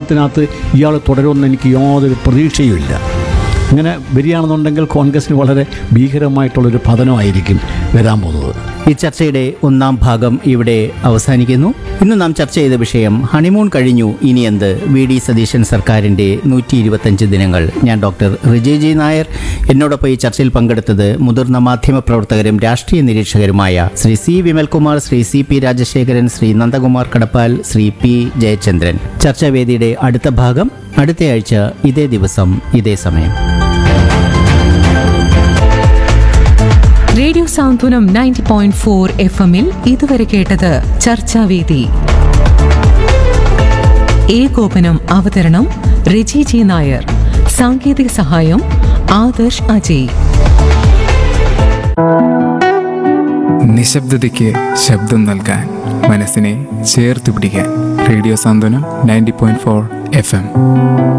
ഭരണത്തിനകത്ത് ഇയാൾ തുടരുമെന്ന് എനിക്ക് യാതൊരു പ്രതീക്ഷയുമില്ല അങ്ങനെ വരികയാണെന്നുണ്ടെങ്കിൽ കോൺഗ്രസിന് വളരെ ഭീകരമായിട്ടുള്ളൊരു പതനമായിരിക്കും വരാൻ പോകുന്നത് ഈ ചർച്ചയുടെ ഒന്നാം ഭാഗം ഇവിടെ അവസാനിക്കുന്നു ഇന്ന് നാം ചർച്ച ചെയ്ത വിഷയം ഹണിമൂൺ കഴിഞ്ഞു ഇനി എന്ത് വി ഡി സതീശൻ സർക്കാരിന്റെ നൂറ്റി ഇരുപത്തഞ്ച് ദിനങ്ങൾ ഞാൻ ഡോക്ടർ റിജയ് ജി നായർ എന്നോടൊപ്പം ഈ ചർച്ചയിൽ പങ്കെടുത്തത് മുതിർന്ന മാധ്യമ പ്രവർത്തകരും രാഷ്ട്രീയ നിരീക്ഷകരുമായ Shri C Vimalkumar Shri C P Rajasekharan Shri Nandakumar Kadappal Shri P Jayachandran ചർച്ചാവേദിയുടെ അടുത്ത ഭാഗം അടുത്തയാഴ്ച ഇതേ ദിവസം ഇതേ സമയം radio Santhwanam ninety point four F എമ്മിൽ ഇതുവരെ കേട്ടത് ചർച്ചാവേദി ഏകോപനം അവതരണം റിജി ജി നായർ സാങ്കേതിക സഹായം ആദർശ് അജയ് നിശബ്ദതയ്ക്ക് ശബ്ദം നൽകാൻ മനസ്സിനെ ചേർത്ത് പിടിക്കാൻ radio Santhwanam ninety point four F M